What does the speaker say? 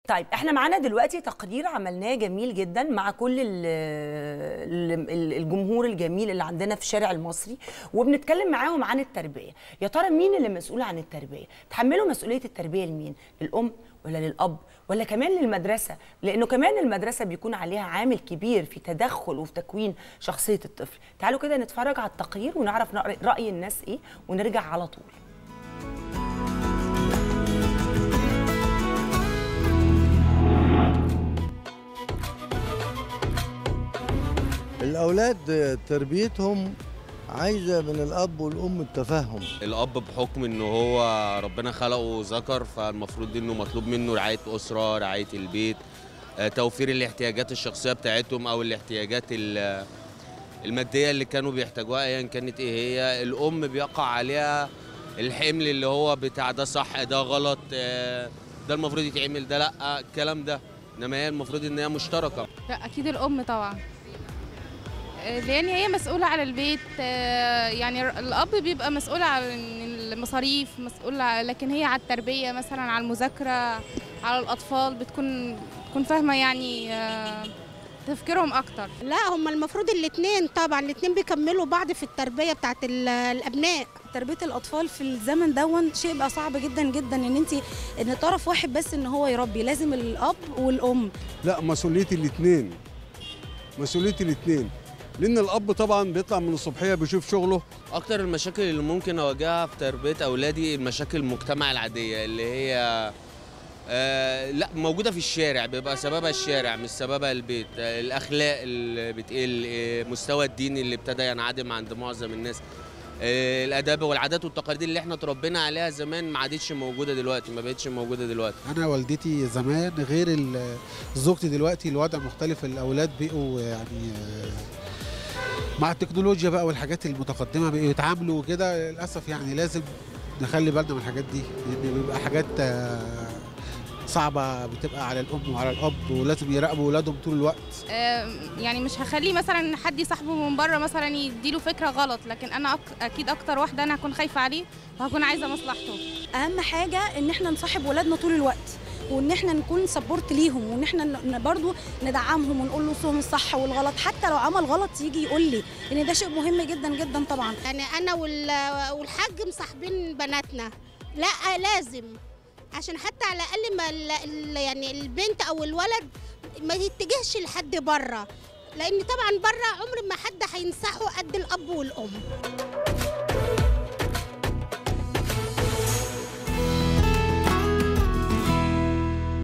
طيب احنا معانا دلوقتي تقرير عملناه جميل جدا مع كل ال ال ال الجمهور الجميل اللي عندنا في الشارع المصري وبنتكلم معاهم عن التربيه يا ترى مين اللي مسؤول عن التربيه تحملوا مسؤوليه التربيه لمين للام ولا للاب ولا كمان للمدرسه لانه كمان المدرسه بيكون عليها عامل كبير في تدخل وفي تكوين شخصيه الطفل تعالوا كده نتفرج على التقرير ونعرف راي الناس ايه ونرجع على طول الأولاد تربيتهم عايزة من الأب والأم التفهم الاب بحكم انه هو ربنا خلقه ذكر فالمفروض انه مطلوب منه رعايه اسره رعايه البيت آه، توفير الاحتياجات الشخصيه بتاعتهم او الاحتياجات ال- الماديه اللي كانوا بيحتاجوها ايا كانت ايه هي الام بيقع عليها الحمل اللي هو بتاع ده صح ده غلط آه، ده المفروض يتعمل ده لا الكلام ده انما هي المفروض ان هي مشتركه لا اكيد الام طبعا آه، لان هي مسؤوله على البيت آه، يعني الاب بيبقى مسؤول عن المصاريف مسؤول ع- لكن هي على التربيه مثلا على المذاكره على الاطفال بتكون بتكون فاهمه يعني آه، تفكيرهم اكتر لا هما المفروض الاثنين طبعا الاثنين بيكملوا بعض في التربيه بتاعت ال- الابناء تربيه الاطفال في الزمن دون شيء بقى صعب جدا جدا ان انت ان طرف واحد بس ان هو يربي لازم الاب والام لا مسؤوليه الاثنين مسؤوليه الاثنين لان الاب طبعا بيطلع من الصبحيه بيشوف شغله اكتر المشاكل اللي ممكن اواجهها في تربيه اولادي المشاكل المجتمع العاديه اللي هي آه لا موجوده في الشارع بيبقى سببها الشارع مش سببها البيت آه الاخلاق اللي بتقل آه مستوى الدين اللي ابتدى ينعدم عند معظم الناس آه الاداب والعادات والتقاليد اللي احنا اتربينا عليها زمان ما عادتش موجوده دلوقتي ما بقتش موجوده دلوقتي انا والدتي زمان غير ال- زوجتي دلوقتي الوضع مختلف الاولاد بقوا يعني آه، مع التكنولوجيا بقى والحاجات المتقدمه بقوا يتعاملوا كده للاسف يعني لازم نخلي بالنا من الحاجات دي لان بيبقى حاجات آه، صعبه بتبقى على الام وعلى الاب ولازم يراقبوا اولادهم طول الوقت آه، يعني مش هخلي مثلا حد يصاحبه من بره مثلا يديله فكره غلط لكن انا أك- اكيد اكتر واحده انا هكون خايفه عليه وهكون عايزه مصلحته اهم حاجه ان احنا نصاحب ولادنا طول الوقت وان احنا نكون سبورت ليهم وان احنا ن- برضو ندعمهم ونقول له صوم الصح والغلط حتى لو عمل غلط يجي يقول لي ان ده شيء مهم جدا جدا طبعا يعني انا وال- والحاج مصاحبين بناتنا لا لازم عشان حتى على الاقل ما ال- ال- يعني البنت او الولد ما يتجهش لحد بره لان طبعا بره عمر ما حد هينصحه قد الاب والام